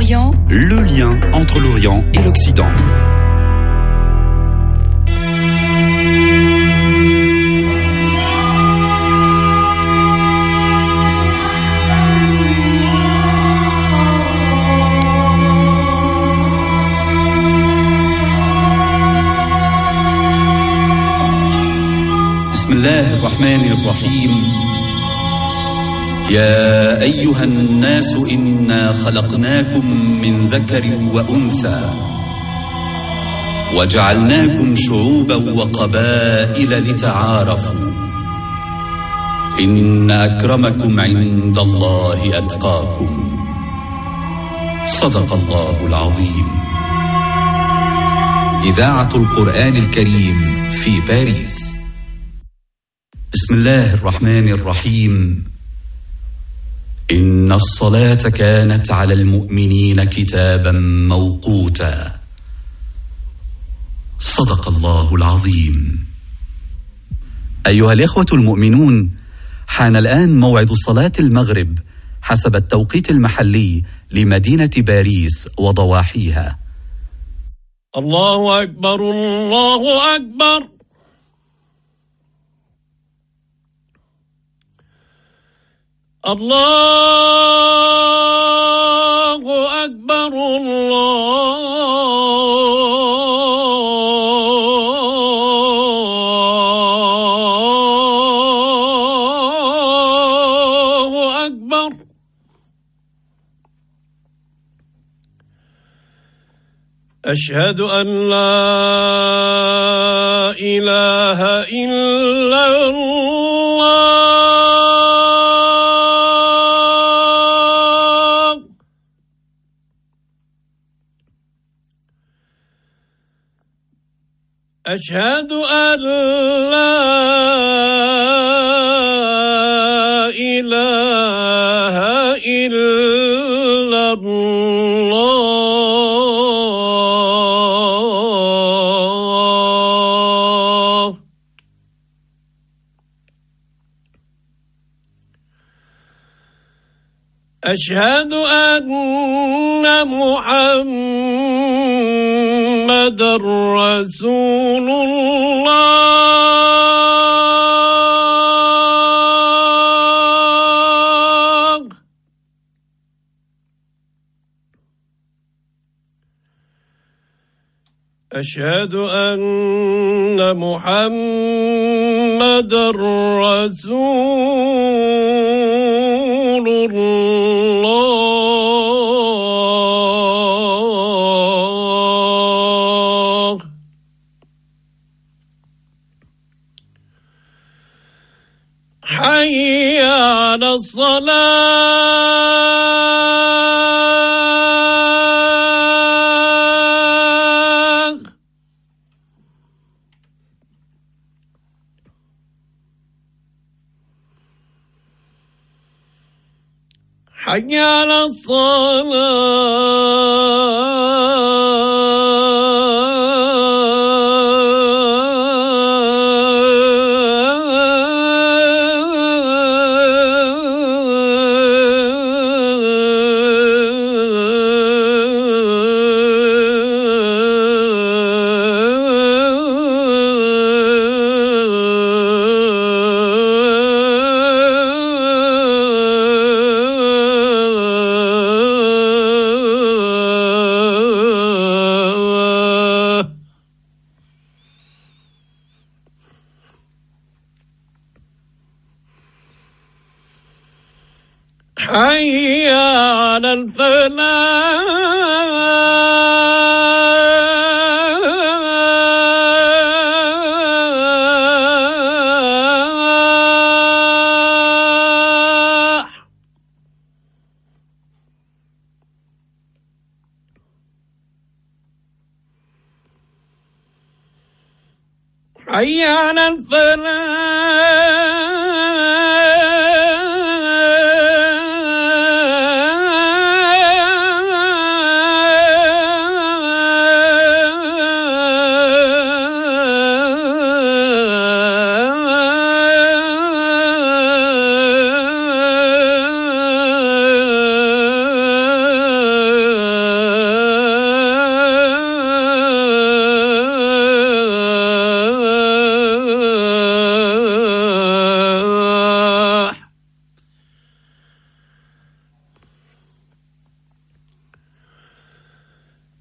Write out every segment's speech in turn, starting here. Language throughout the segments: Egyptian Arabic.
l'Orient, le lien entre l'Orient et l'Occident. بسم الله الرحمن الرحيم يا ايها الناس انا خلقناكم من ذكر وانثى وجعلناكم شعوبا وقبائل لتعارفوا ان اكرمكم عند الله اتقاكم صدق الله العظيم اذاعه القران الكريم في باريس بسم الله الرحمن الرحيم ان الصلاه كانت على المؤمنين كتابا موقوتا صدق الله العظيم ايها الاخوه المؤمنون حان الان موعد صلاه المغرب حسب التوقيت المحلي لمدينه باريس وضواحيها الله أكبر الله أكبر الله أكبر الله أكبر أشهد أن لا إله إلا الله أشهد أن لا إله إلا الله أشهد أن محمد رسول الله أشهد أن محمد رسول الله حي على الصلاة حي على الصلاة حي على الفلاح حي على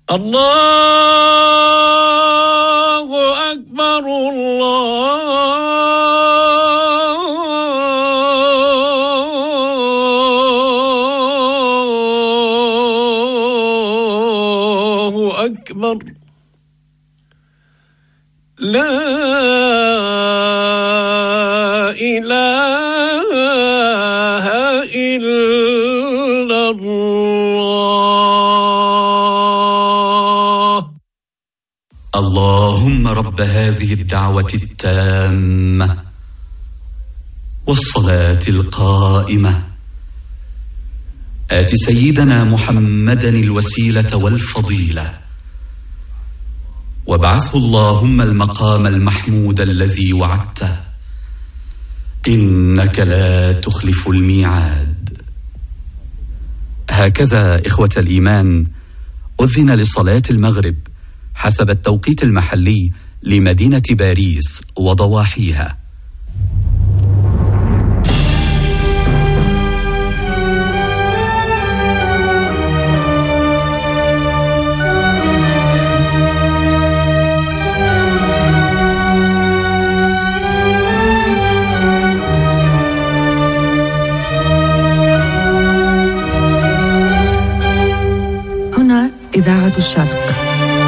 الله أكبر الله أكبر لا إله إلا الله اللهم رب هذه الدعوة التامة والصلاة القائمة آت سيدنا محمدا الوسيلة والفضيلة وابعثه اللهم المقام المحمود الذي وعدته إنك لا تخلف الميعاد هكذا إخوة الإيمان أذن لصلاة المغرب حسب التوقيت المحلي لمدينة باريس وضواحيها هنا إذاعة الشرق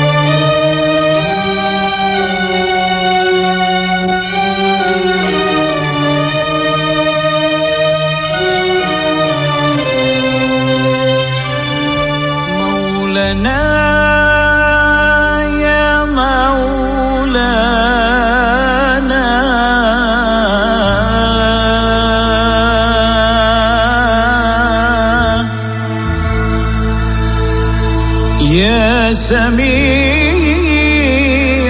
مولانا يا مولانا يا سميع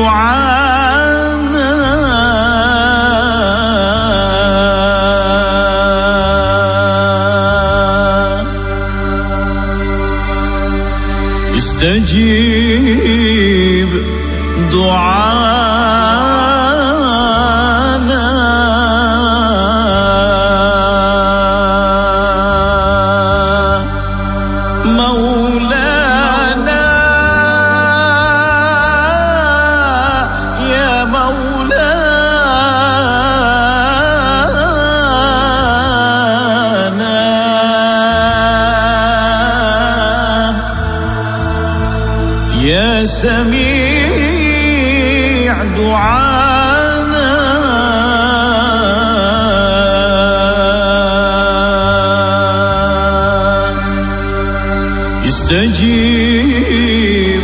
دعانا استجيب دعانا مولانا يا مولانا يا سميع دعانا استجيب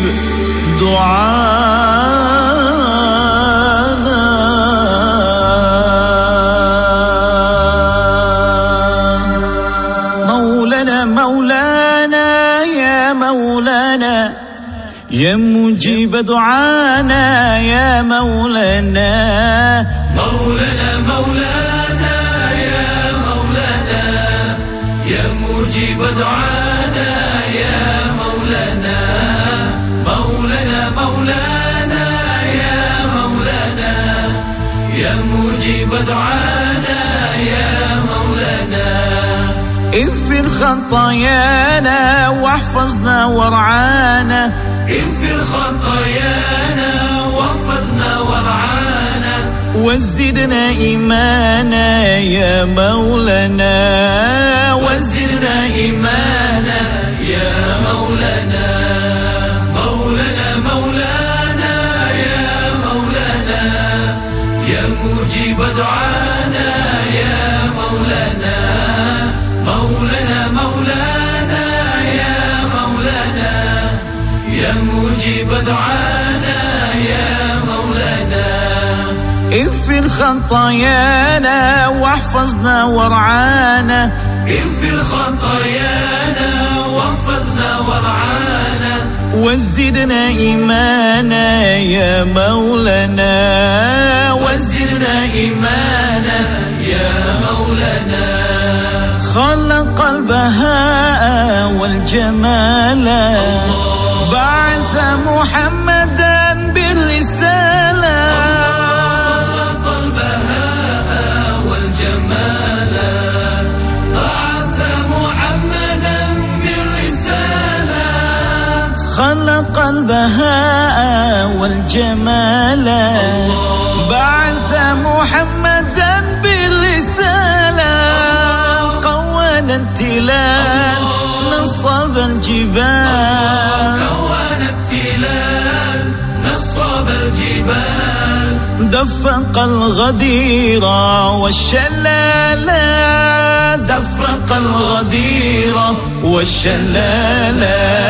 دعانا مولانا مولانا يا مولانا يا مجيب دعانا يا مولانا مولانا مولانا يا مولانا يا مجيب دعانا يا مولانا مولانا مولانا يا مولانا يا مجيب دعانا يا مولانا اغفر خطايانا واحفظنا وارعانا اغفر خطايانا واحفظنا وارعانا وزدنا إيمانا يا مولانا وزدنا إيمانا يا مولانا مولانا مولانا يا مولانا يا مجيب دعانا يا مولانا مولانا مولانا يا مولانا يا مجيب دعانا يا مولانا اغفر خطايانا واحفظنا وارعانا اغفر خطايانا واحفظنا وارعانا وزدنا إيمانا يا مولانا وزدنا إيمانا يا مولانا خلق البهاء والجمال بعث محمدا بالرسالة خلق البهاء والجمال بعث محمدا بالرسالة خلق البهاء والجمال بعث محمدا بالرسالة قوان التلال نصب الجبال كون التلال نصب الجبال دفق الغدير والشلال دفق الغدير والشلال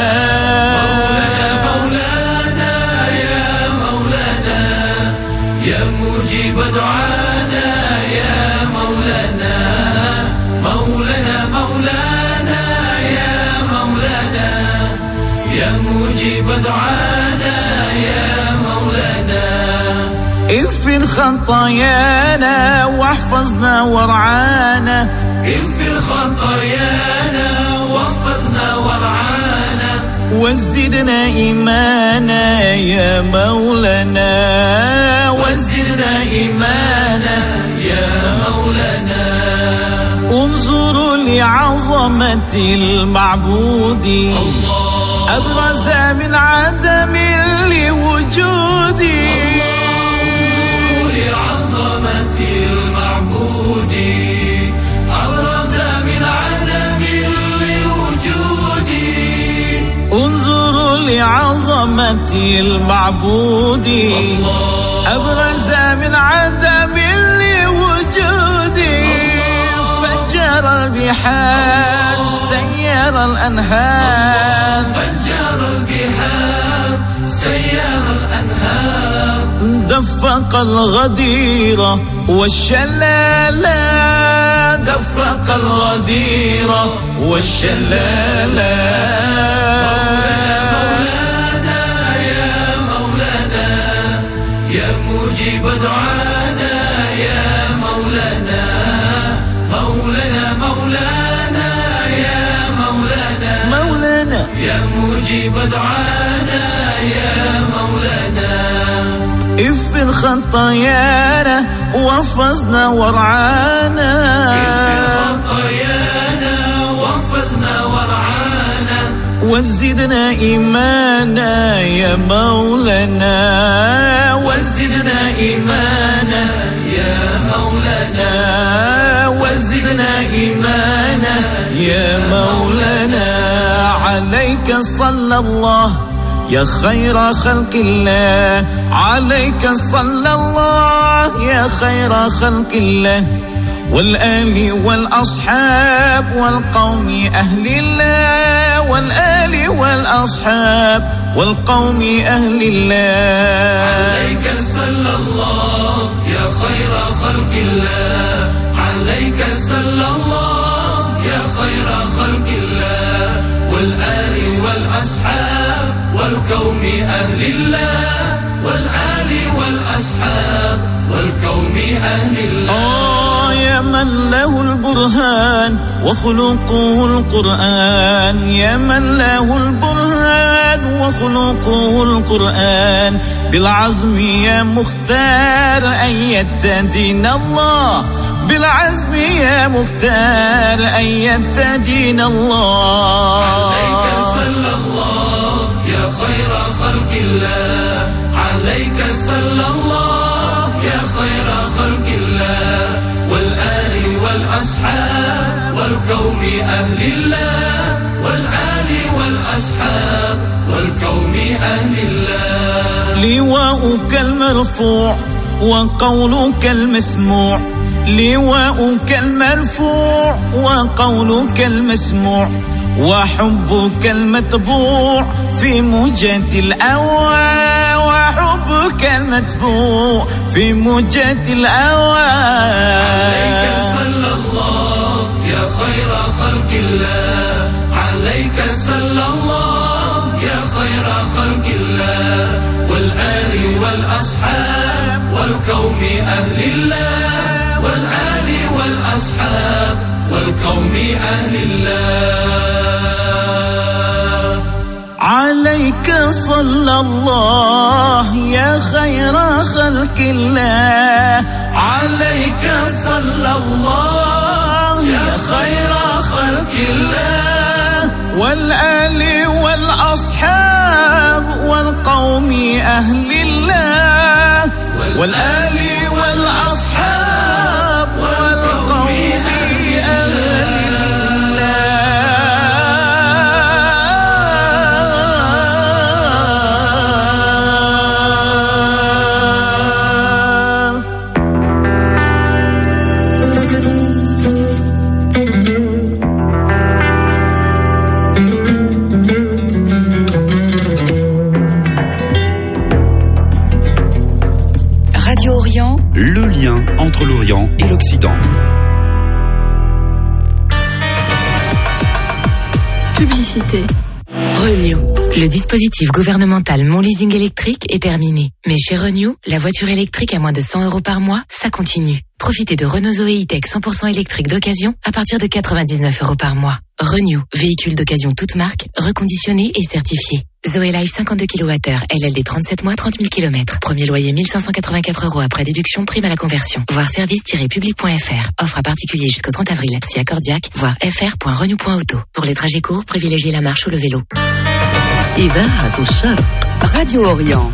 مولانا يا مولانا يا مجيب دعانا يا مولانا مولانا مولانا يا مولانا يا مجيب دعانا يا مولانا اغفر خطايانا واحفظنا وارعانا اغفر خطايانا واحفظنا وارعانا وزدنا إيمانا يا مولانا وزدنا إيمانا يا مولانا انظروا لعظمة المعبود أبرز من عدم لوجود لعظمة المعبود أبرز من عدم لوجود انظروا لعظمة المعبود أبرز من عدم لوجود فجر البحار سير الأنهار فجر البحار سير الأنهار دفق الغدير والشلال دفق الغدير والشلال مولانا يا مولانا يا مجيب دعانا يا مولانا مولانا مولانا يا مولانا مولانا يا مجيب دعانا يا مولانا اغفر خطايانا واحفظنا وارعانا خطايانا واحفظنا وارعانا وزدنا إيمانا يا مولانا وزدنا إيمانا يا مولانا وزدنا إيمانا يا مولانا عليك صلى الله يا خير خلق الله عليك صلى الله يا خير خلق الله والآل والأصحاب والقوم أهل الله والآل والأصحاب والقوم أهل الله عليك صلى الله يا خير خلق الله عليك صلى الله يا خير خلق الله والآل والأصحاب والقوم أهل الله والآل والأصحاب والقوم أهل الله آه يا من له البرهان وخلقه القرآن يا من له البرهان وخلقه القرآن بالعزم يا مختار أيدت دين الله بالعزم يا مختار أيدت دين الله عليك صلى الله يا خير خلق الله عليك صلى الله يا خير خلق الله والآل والأصحاب والقوم أهل الله والآل والأصحاب والقوم أهل الله لواؤك المرفوع وقولك المسموع لواؤك المرفوع وقولك المسموع وحبك المتبوع في موجة الأوى وحبك المتبوع في موجة الأوى عليك صلى الله يا خير خلق الله عليك صلى الله يا خير خلق الله والآل والأصحاب والقوم أهل الله والآل والأصحاب والقوم أهل الله عليك صلى الله يا خير خلق الله عليك صلى الله يا خير خلق الله والآل والأصحاب والأصحاب والقوم أهل الله والآل والأصحاب والقوم أهل الله Radio Orient, Le lien entre l'Orient et l'Occident. Publicité. Renew. Le dispositif gouvernemental Mon Leasing électrique est terminé. Mais chez Renew, la voiture électrique à moins de 100 euros par mois, ça continue. Profitez de Renault Zoé E-Tech 100% électrique d'occasion à partir de 99 euros par mois. Renew, véhicule d'occasion toute marque, reconditionné et certifié. Zoé Life 52 kWh, LLD 37 mois, 30 000 km. Premier loyer 1584 euros après déduction, prime à la conversion. Voir service-public.fr. Offre à particulier jusqu'au 30 avril. Si accordiaque, voir fr.renew.auto. Pour les trajets courts, privilégiez la marche ou le vélo. إذاعة الشرق Radio Orient.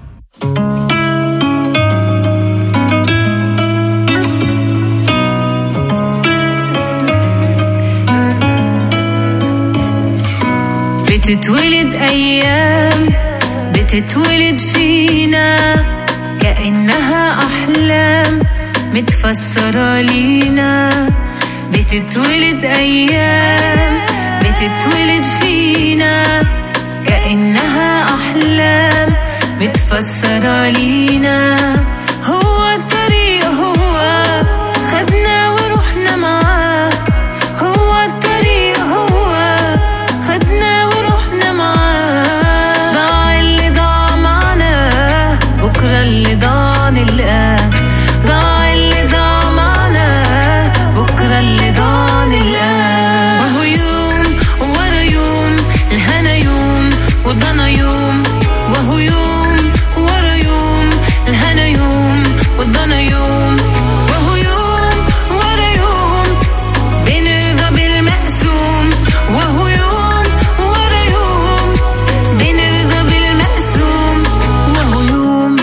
بتتولد أيام بتتولد فينا كأنها أحلام متفسرة لينا بتتولد أيام بتتولد فينا كأنها أحلام متفسرة لينا هو الطريق هو خدنا ورحنا معاه هو الطريق هو خدنا ورحنا معاه ضاع اللي ضاع معنا بكرة اللي ضاع نلقاه ضاع اللي ضاع معنا بكرة اللي ضاع نلقاه وهو يوم ورا يوم الهنا يوم وضنا يوم وهو يوم ورا يوم الهنا يوم وضنا يوم وهو يوم ورا يوم بنرضى بالمقسوم وهو يوم ورا يوم بنرضى بالمقسوم وهو يوم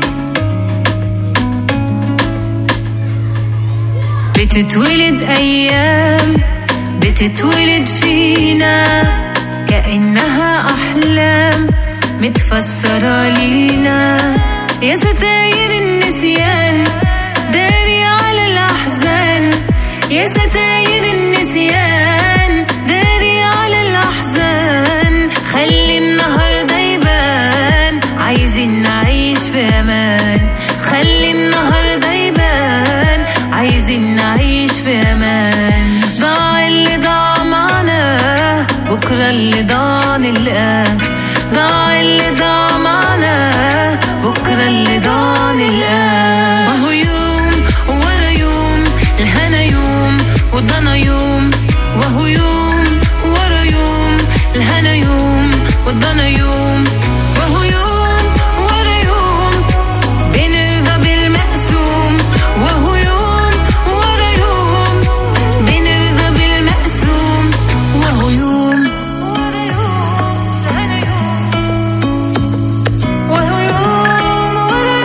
بتتولد أيام بتتولد فينا كأنها أحلام متفسرة لينا يا ستاير النسيان داري على الأحزان يا ستاير النسيان داري على الأحزان خلي النهاردة يبان عايزين نعيش في أمان خلي النهاردة يبان عايزين نعيش في أمان ضاع اللي ضاع معنا بكرة اللي ضاع نلقاه ضاع اللي ضاع معنا بكرة اللي ضاع نلقاه وهو يوم ورا يوم الهنا يوم وضنا يوم وهو يوم ورا يوم الهنا يوم وضنا يوم وهو يوم ورا يوم بنرضى بالمقسوم وهو يوم ورا يوم بنرضى بالمقسوم وهو يوم ورا يوم الهنا يوم وهو يوم ورا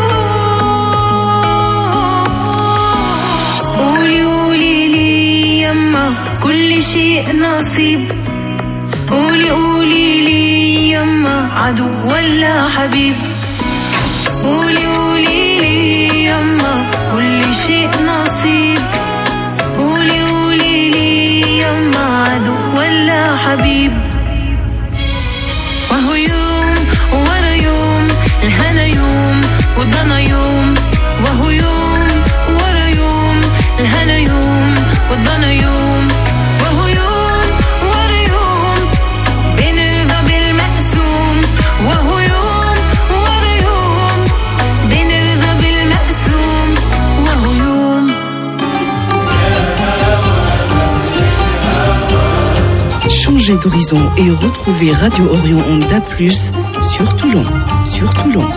يوم قولي قولي لي يما كل شيء نصيب قولي قولي لي يما عدو ولا حبيب قولي قولي لي يما كل شيء نصيب قولي قولي لي يما عدو ولا حبيب وهو يوم ورا يوم الهنا يوم وضنا يوم وهو يوم ورا يوم الهنا يوم وضنا يوم وهو يوم ورا يوم بنرضى بالمقسوم وهو يوم ورا يوم بنرضى بالمقسوم وهو يوم Changez d'horizon et retrouvez Radio Orion en DA+, sur Toulon. Sur Toulon.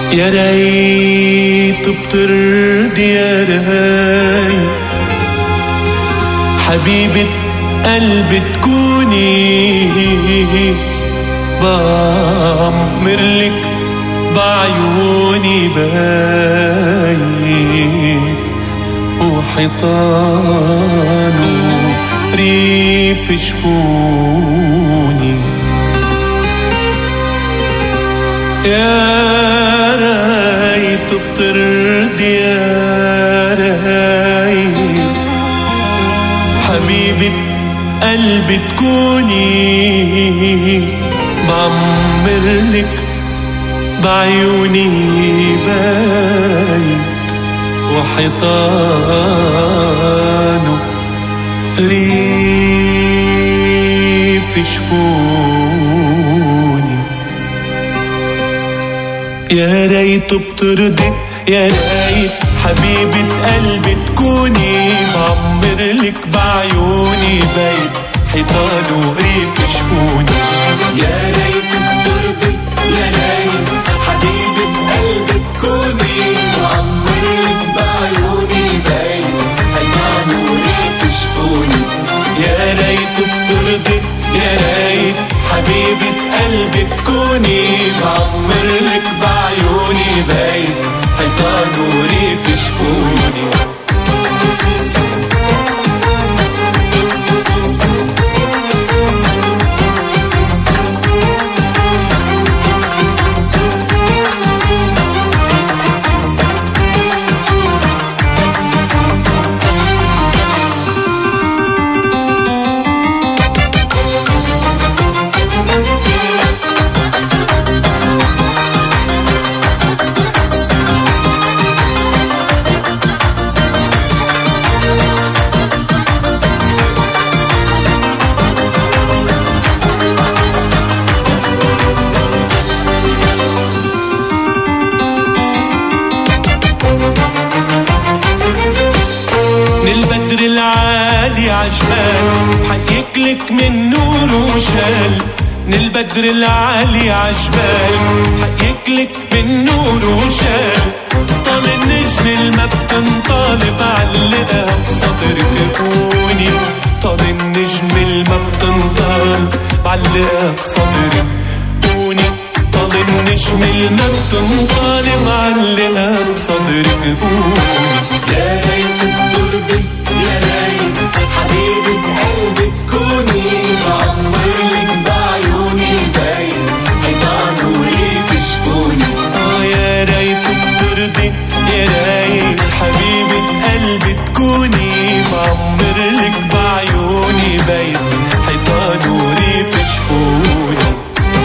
يا ريت بترضي يا ريت حبيبة قلبي تكوني بعمر لك بعيوني بايت وحيطانه ريف شفوني يا ريت بترضي يا ريت حبيبة قلبي تكوني بعمر لك بعيوني بايت وحيطانه ريف شفوني يا ريت بترضي يا ريت حبيبة قلبي تكوني بعمر لك بعيوني بيت حيطان وريف شفوني يا ريت بترضي يا ريت حبيبة قلبي تكوني بعمر لك بعيوني بيت حيطان وريف شفوني يا ريت بترضي يا ريت حبيبة قلبي تكوني بعمر لك بعيوني بيت حيطان وريف شفوني من البدر العالي عجبان حقيق لك من نور وشال من البدر العالي عجبان حقيق لك من نور وشال طال النجم الما بتنطالب علقها بصدرك كوني طال النجم الما بتنطال معلقها بصدرك كوني طال النجم الما بتنطال معلقها بصدرك كوني يا ريت بترضي يا ريت حبيبة قلبي تكوني بعمر لك بعيوني باين حيطان وريف شفوني اه يا ريت بترضي يا ريت حبيبة قلبي تكوني بعمر لك بعيوني باين حيطان وريف شفوني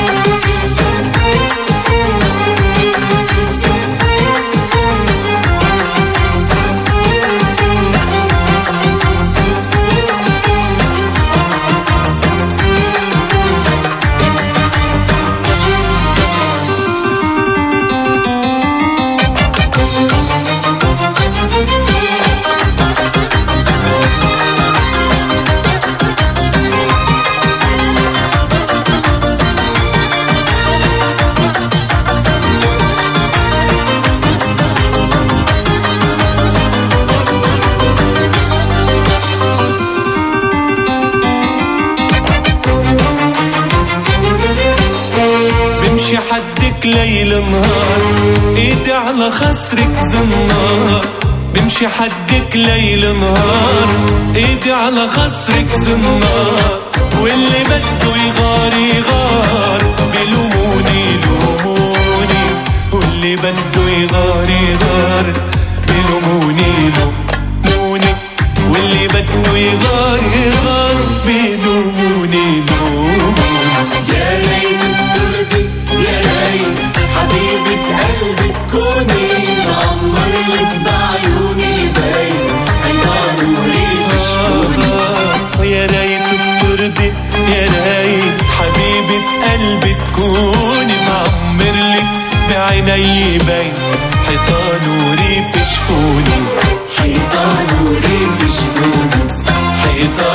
بمشي حدك ليل نهار ايدي على خصرك زنار بمشي حدك ليل نهار ايدي على خصرك زنار واللي بده يغار يغار بلوموني لوموني واللي بده يغار يغار بلوموني لوموني واللي بده يغار يغار بلوموني لوموني يا ريت بترضي يا ريت حبيبة قلبي تكوني بعمر لك بعيوني باين حيطان وريف شكوني يا ريت بترضي يا ريت حبيبة قلبي تكوني بعمر لك بعيني باين حيطان وريف شفوني حيطان وريف شفوني حيطان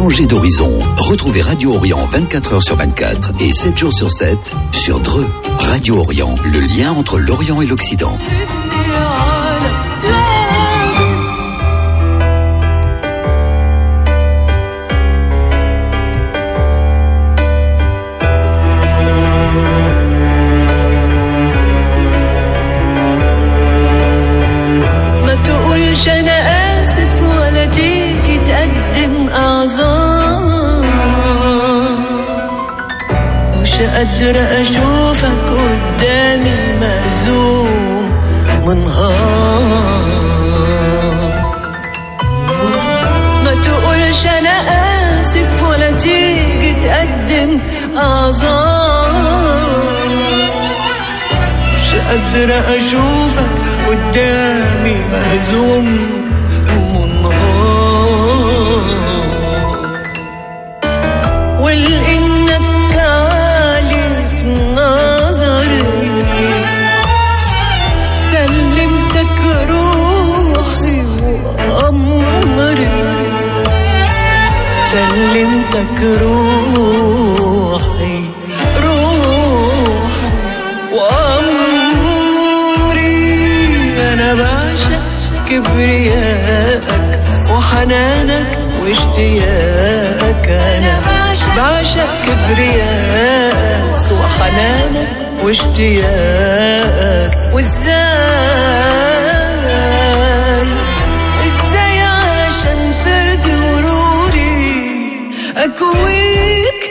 Changez d'horizon. Retrouvez Radio Orient 24 heures sur 24 et 7 jours sur 7 sur Dreux. Radio Orient, le lien entre l'Orient et l'Occident. ما تقولش انا اسف ولا تيجي تقدم اعذار مش قادرة اشوفك قدامي مهزوم منهار ما تقولش انا اسف ولا تيجي تقدم اعذار مش قادرة أشوفك قدامي مهزوم منهار ولإنك عالي في نظري سلمتك روحي وأمري سلمتك روحي روحي وأمري أنا بعشق كبريائك وحنانك واشتياقك أنا بعشق كبريائك وحنانك واشتياقك وازاي ازاي عشان ترضي غروري اكويك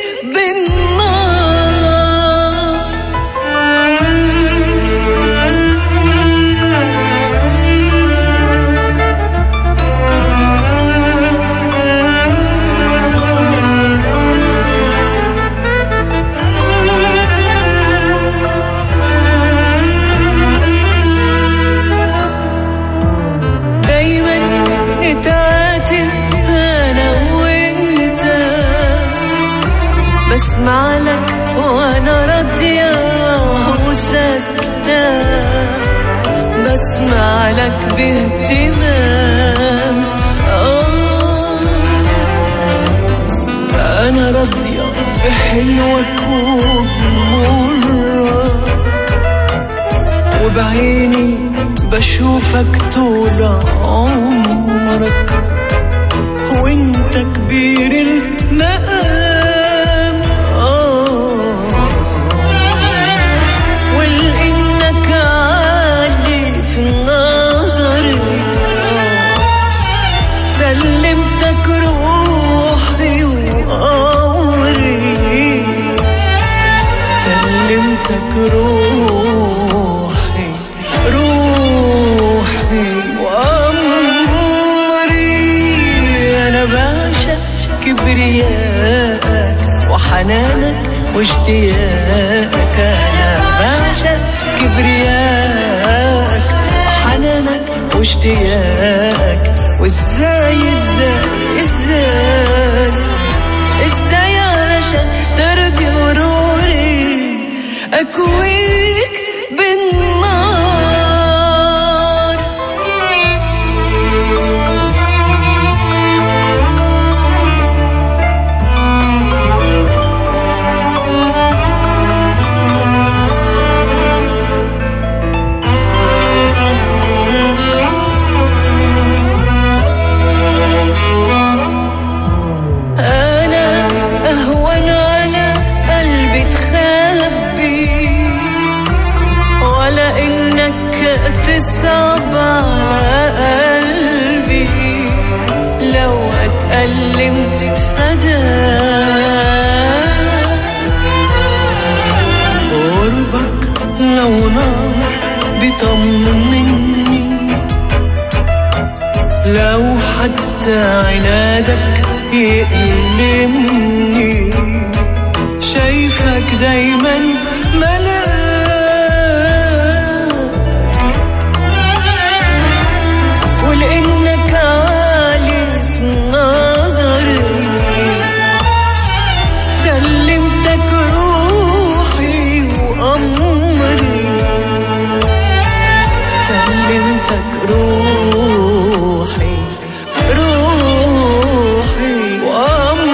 بالنار دايما نتعاتب انا وانت بسمع لك وانا راضية وساكتة بسمع لك باهتمام آه انا راضية بحلوك وبمرك وبعيني بشوفك طول عمرك وانت كبير المقام آه ولانك عالي في نظري آه سلمتك روحي وامري سلمتك روحي روحي وأمري أنا بعشق كبريائك وحنانك واشتياقك أنا بعشق كبريائك وحنانك واشتياقك وازاي ازاي ازاي ازاي علشان ترضي غروري اكويك بالنار أنا أهون على قلبي تخبي ولا إنك تصعب على قلبي لو أتألم فداك قربك لو نار بيطمني لو حتى عنادك يألمني شايفك دايما ملاك ولانك عالي في نظري سلمتك روحي وامري سلمتك روحي روحي وامري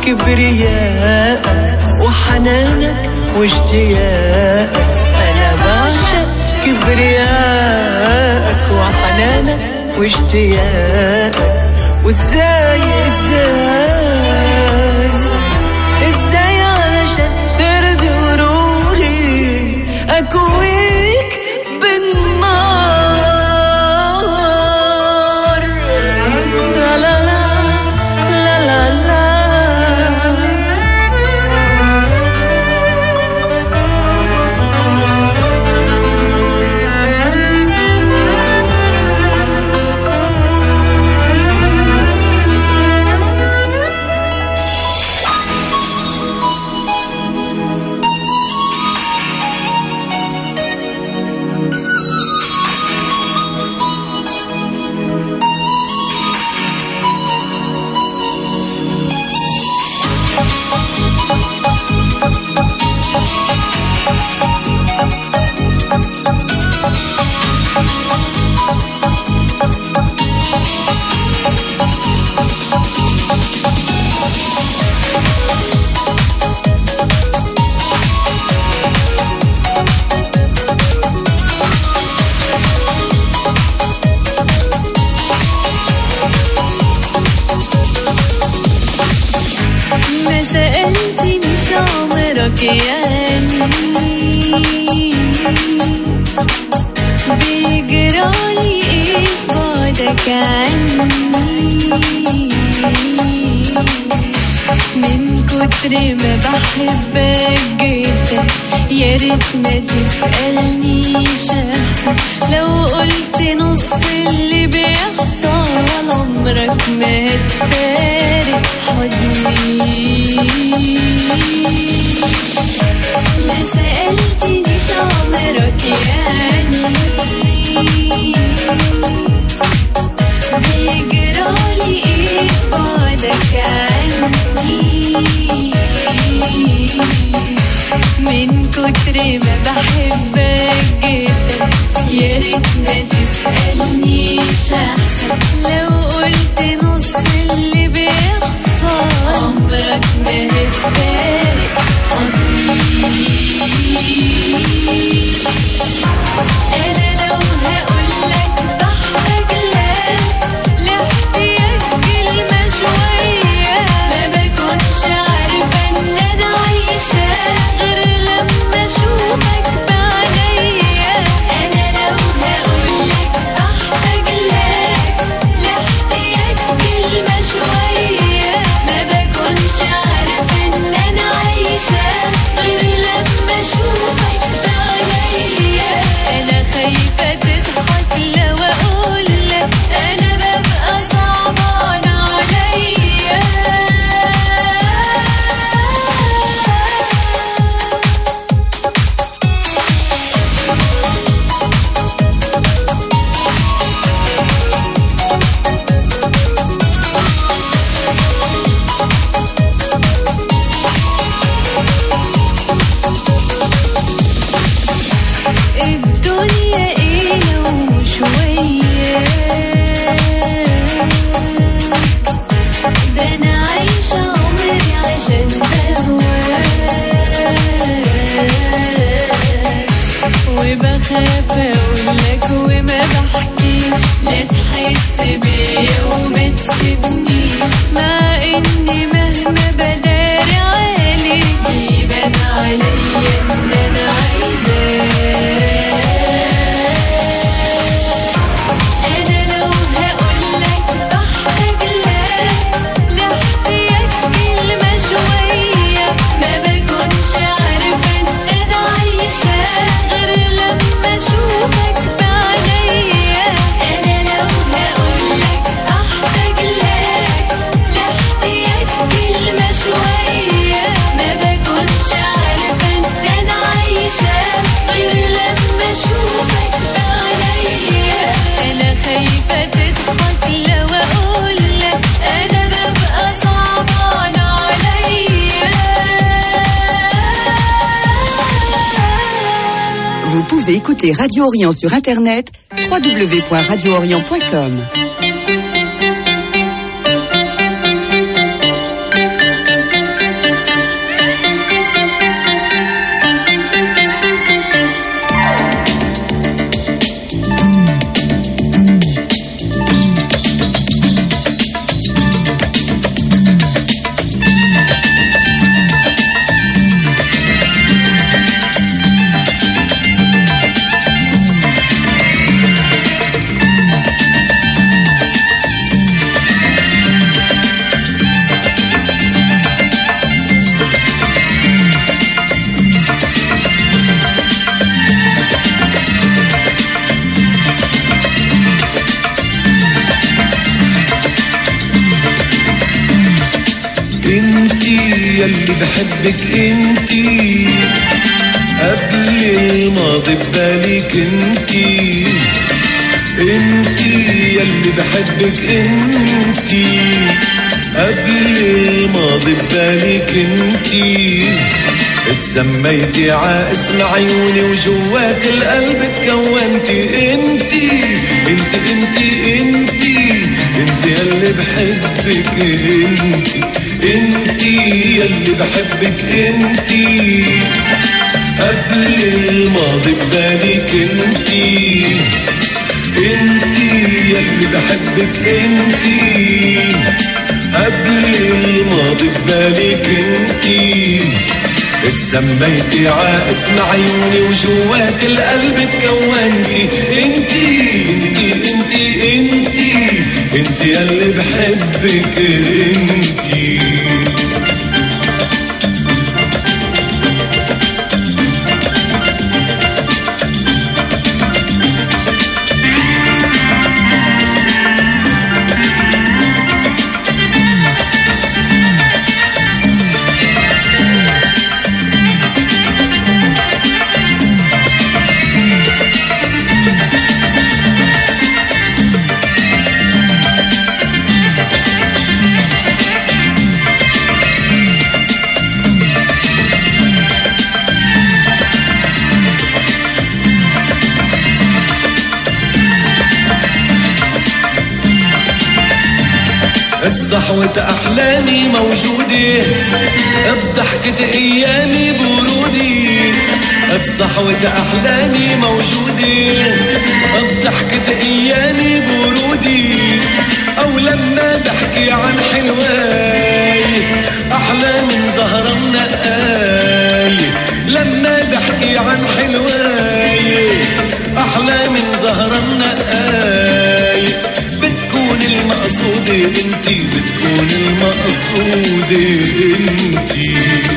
كبرياء وحنانك واشتياقك أنا بعشق كبرياءك وحنانك واشتياقك وازاي ازاي ازاي علشان ترضي غروري اكويك بالنار لا لا لا لا لا لا ما سألتنيش عمرك يعني بيجرالي ايه في بعدك عني من كتر ما بحبك جدا يا ريت ما تسألنيش احسن لو قلت نص اللي بيحصل عمرك ما هتفارق حضني ما سألتنيش عمرك يعني بيجرالي ايه في بعدك عني من كتر ما بحبك جدا يا ريت ما تسألنيش أحسن لو قلت نص اللي بيحصل عمرك ما هتفارق حضني أنا لو هقولك بحبك لا لاحتياج كلمة شوية ما بكونش عارفة إن أنا عايشة غير لما أشوفك بعينيا أنا لو هقولك بحبك لا لاحتياج كلمة شوية ما بكونش عارفة إن أنا عايشة غير لما أشوفك بعينيا أنا خايفة تضحك لو أقولك أنا ببقى صعبان عليا الدنيا ايه لو مش وياك ده انا عايشة عمري عشان بهواك وبخاف اقولك وما بحكيش لا تحس بيا وما تسيبنيش مع اني مهما بداري عليك يبان عليا ان انا عايزاك انا لو هقولك بحتاج لك لاحتياج كلمة شوية ما بكونش عارفة ان انا عايشة غير لما اشوفك بعينيا انا لو هقولك بحتاج لك لاحتياج كلمة شوية ما بكونش عارفة ان انا عايشة غير لما اشوفك بعينيا انا خايفة تضحك لو اقولك انا ببقى صعبان عليا Vous pouvez écouter Radio Orient sur Internet www.radioorient.com. يلي بحبك انتي قبل الماضي ببالك انتي انتي يلي بحبك انتي قبل الماضي ببالك انتي اتسميتي ع اسم عيوني وجوات القلب تكونتي انتي انتي انتي انتي انتي يلي بحبك انتي انتي يلي بحبك انتي قبل الماضي ببالك انتي انتي يلي بحبك انتي قبل الماضي ببالك انتي اتسميتي ع اسم عيوني وجوات القلب تكونتي انتي انتي انتي انتي انتي يلي بحبك انتي بصحوة أحلامي موجودة بضحكة أيامي برودي بصحوة أحلامي موجودة بضحكة أيامي برودي أو لما بحكي عن حلواي أحلى من زهرة منقاي لما بحكي عن حلواي أحلى من زهرة منقاي بتكون المقصودة انتي بتكون المقصودة انتي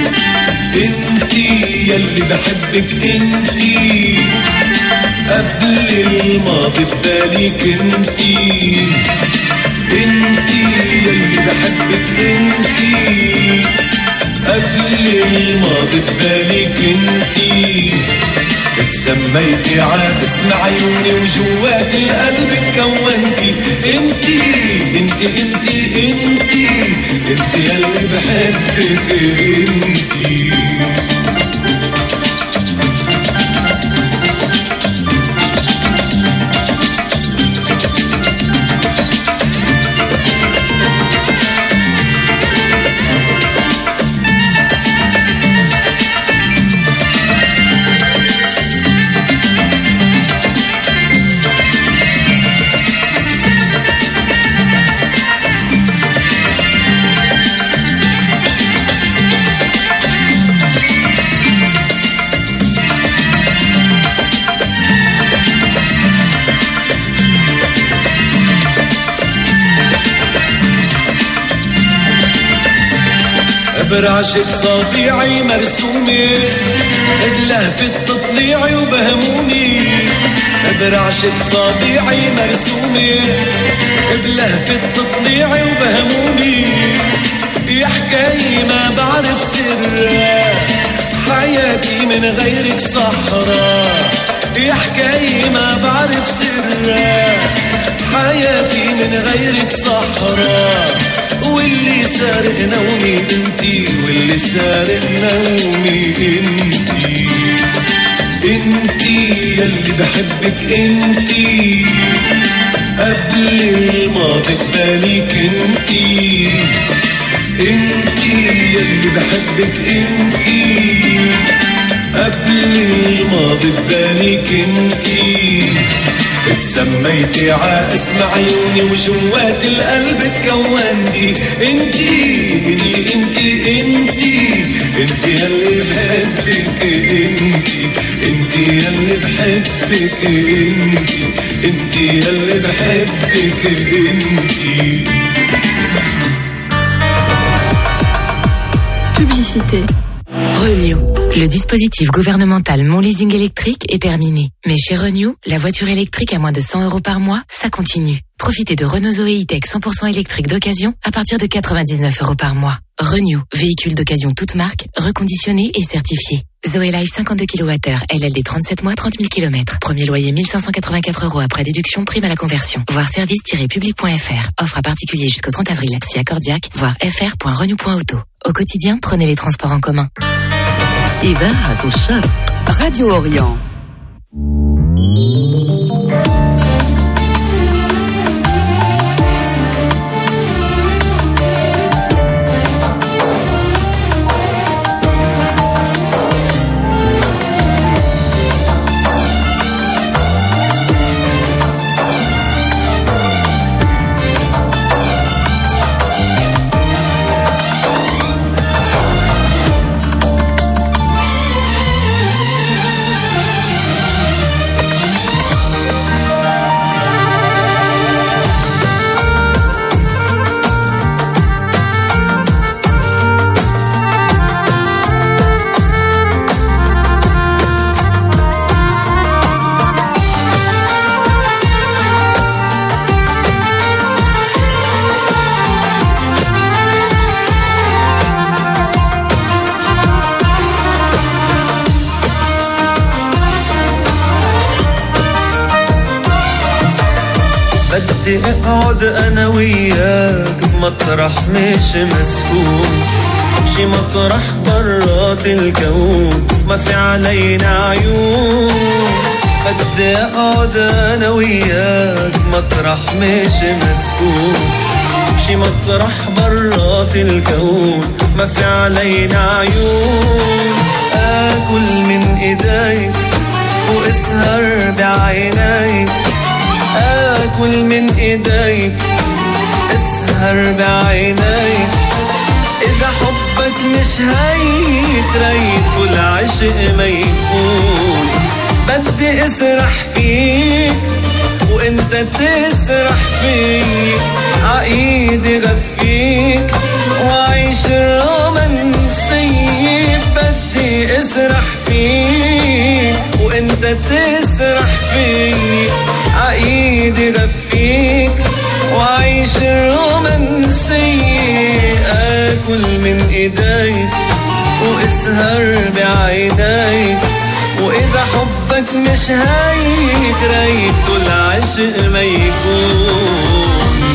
انتي يلي بحبك انتي قبل الماضي ببالك انتي انتي يلي بحبك انتي قبل الماضي ببالك انتي اتسميتي ع اسم عيوني وجوات القلب كونتي انتي انتي انتي انتي انتي يلي بحبك انتي برعشة صابيعي مرسومة بلهفة تطليعي وبهمومي برعشة صابيعي مرسومة بلهفة تطليعي وبهمومي يا حكاية ما بعرف سرها حياتي من غيرك صحراء يا حكاية ما بعرف سرها حياتي من غيرك صحراء واللي سارق نومي انتي واللي سارق نومي انتي انتي يلي بحبك انتي قبل الماضي ببالك انتي انتي يلي بحبك انتي قبل الماضي ببالك انتي اتسميتي ع اسم عيوني وجوات القلب تكونتي انتي انتي انتي انتي انتي يلي بحبك انتي انتي يلي بحبك انتي انتي يلي بحبك انتي Publicité. Renew. Le dispositif gouvernemental Mon Leasing électrique est terminé. Mais chez Renew, la voiture électrique à moins de 100 euros par mois, ça continue. Profitez de Renault Zoé E-Tech 100% électrique d'occasion à partir de 99 euros par mois. Renew, véhicule d'occasion toute marque, reconditionné et certifié. Zoé Life 52 kWh, LLD 37 mois, 30 000 km. Premier loyer 1584 euros après déduction, prime à la conversion. Voir service-public.fr. Offre à particulier jusqu'au 30 avril. Si accordiaque, voir fr.renew.auto. Au quotidien, prenez les transports en commun. إذاعة الشرق Radio Orient. بدي اقعد انا وياك بمطرح مش مسكون شي مطرح برات الكون ما في علينا عيون بدي اقعد انا وياك بمطرح مش مسكون شي مطرح برات الكون ما في علينا عيون اكل من ايديك واسهر بعينيك اكل من ايديك اسهر بعينيك اذا حبك مش هيك ريت والعشق ما يكون بدي اسرح فيك وانت تسرح فيك عايدي غفيك وعيش الرومانسية بدي اسرح فيك وانت تسرح فيك عايدي غفيك وعيش الرومانسية اكل من ايديك واسهر بعينيك واذا حبك مش هيك ريت العشق ما يكون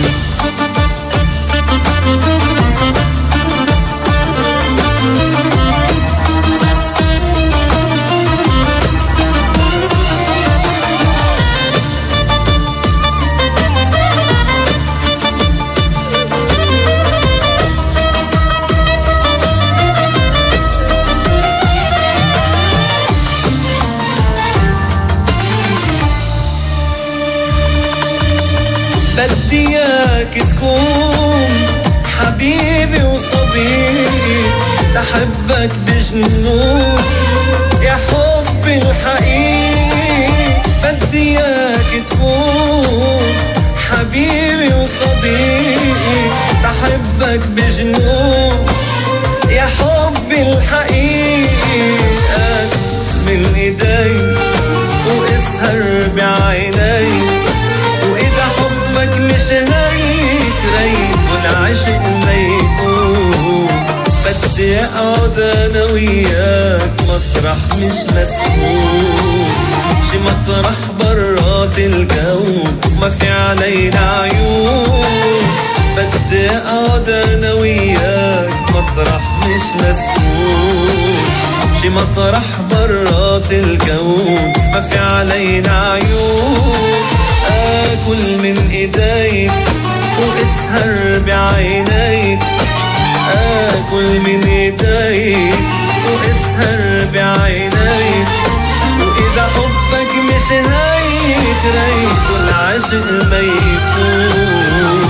بدي اياك تكون حبيبي وصديقي تحبك بجنون يا حبي الحقيقي بدي اياك تكون حبيبي وصديقي تحبك بجنون يا حبي الحقيقي آت من ايديك واسهر بعينيك واذا حبك مش هيك ريت والعشق ما يكون بدي اقعد انا وياك مطرح مش مسكون شي مطرح برات الكون ما في علينا عيون بدي اقعد انا وياك مطرح مش مسكون شي مطرح برات الكون ما في علينا عيون اكل من ايديك واسهر بعينيك اكل من ايديك واسهر بعينيك واذا حبك مش هيك ريت والعشق ما يكون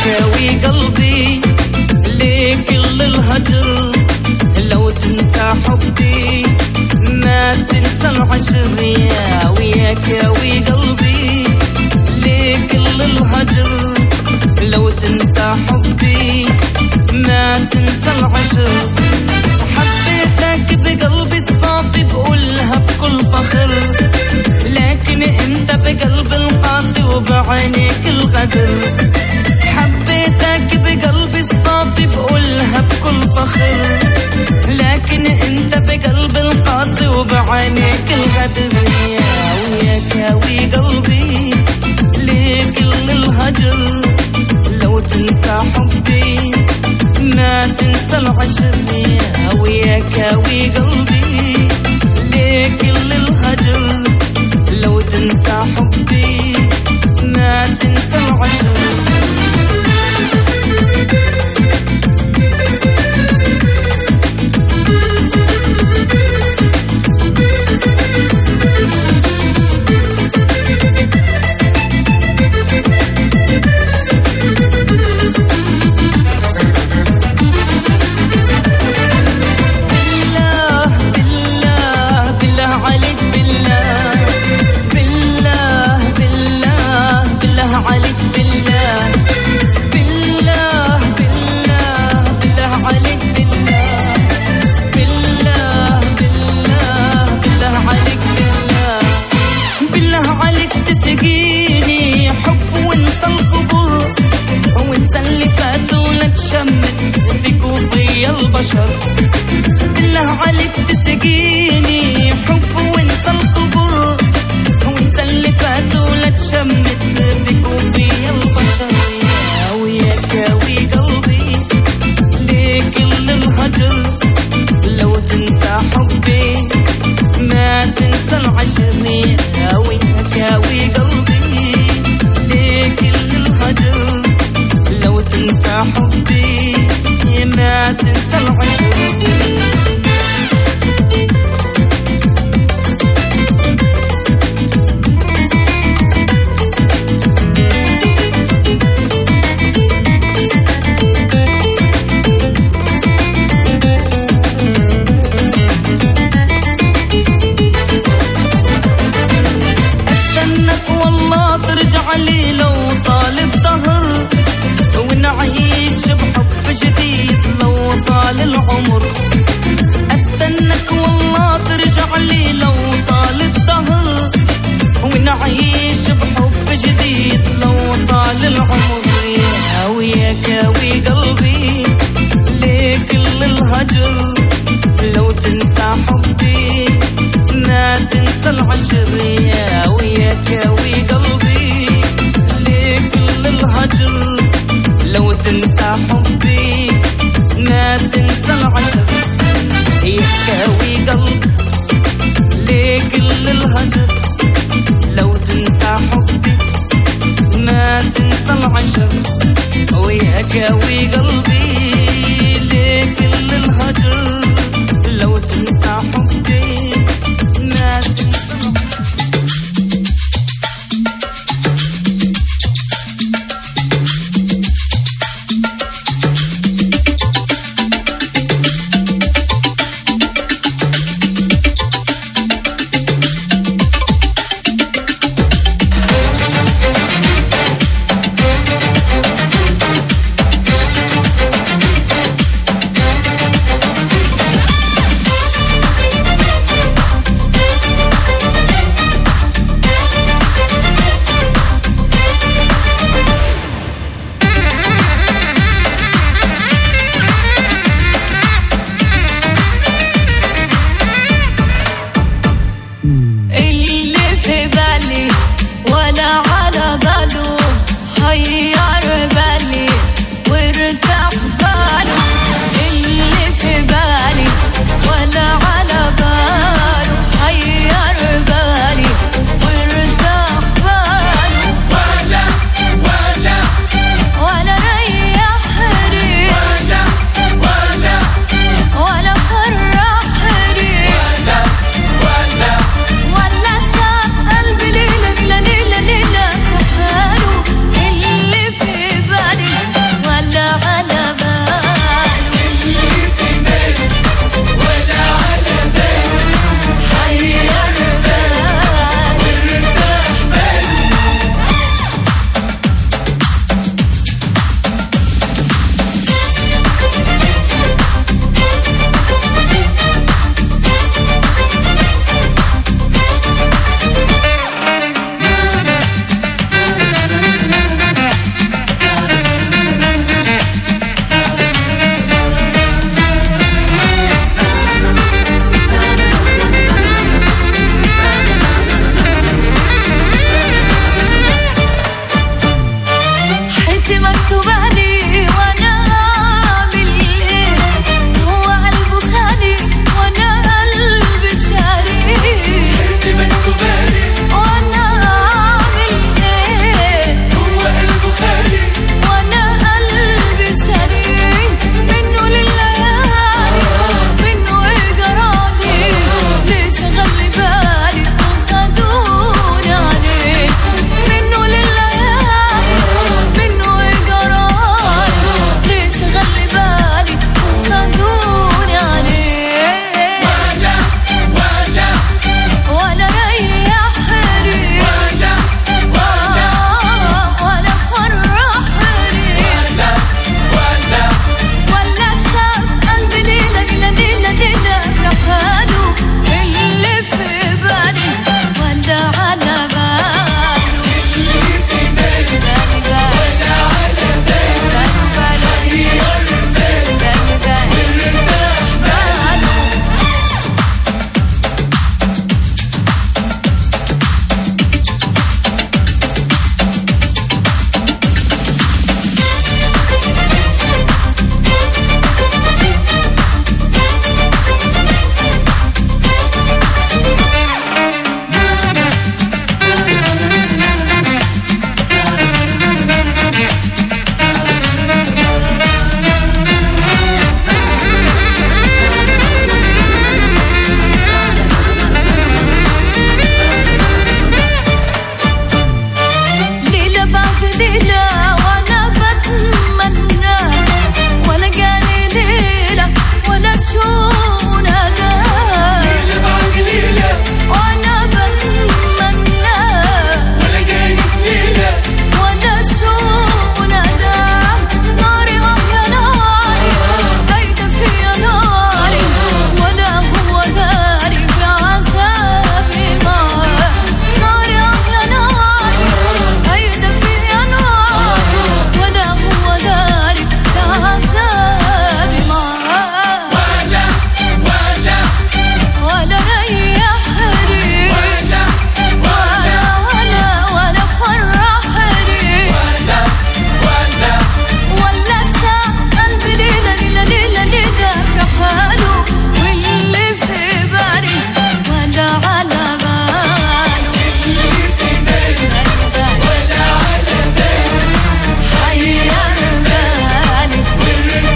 كاوي قلبي لكل الهجر لو تنسى حبي ما تنسى العشر يا ويا كاوي قلبي لكل الهجر لو تنسى حبي ما تنسى العشر حبيتك بقلبي الصافي بقولها بكل فخر لكن انت بقلب القاسي وبعينيك الغدر حبيتك بقلبي الصافي بقولها بكل فخر لكن انت بقلب القاسي وبعينيك الغدر يا ويا كاوي قلبي لكل الهجر لو تنسى حبي ما تنسى العشر يا ويا كاوي قلبي لكل الهجر لو تنسى حبي ما تنسى العشر بالله بالله بالله عليك بالله بالله بالله بالله عليك بالله بالله بالله بالله عليك بالله بالله بالله بالله عليك بالله بالله عليك تسقيني حب وانسى القبور وانسى اللي فات ولا تشمت فيك وفي البشر بالله عليك تسقيني حب وانسى القبور وانسى اللي فات ولا تشمت فيك وفي البشر يا ويا كاوي قلبي لكل الهجر لو تنسى حبي ما تنسى العشر يا ويا كاوي قلبي لكل الهجر لو تنسى حبي ما تنسى العشر استنك والله ترجع لي لو طال الدهر ونعيش بحب جديد لو طال العمر استنك والله ترجع لي لو طال الدهر ونعيش بحب جديد لو طال العمر يا ويا كاوي قلبي لكل الهجر لو تنسى حبي ما تنسى العشر يا ويا كاوي قلبي لكل الهجر لو تنسى حبي ما تنسى العشر يا كاوي قلب لكل الهجر لو تنسى حبي ما تنسى العشر ويا كاوي قلبي لكل الهجر لو تنسى حبي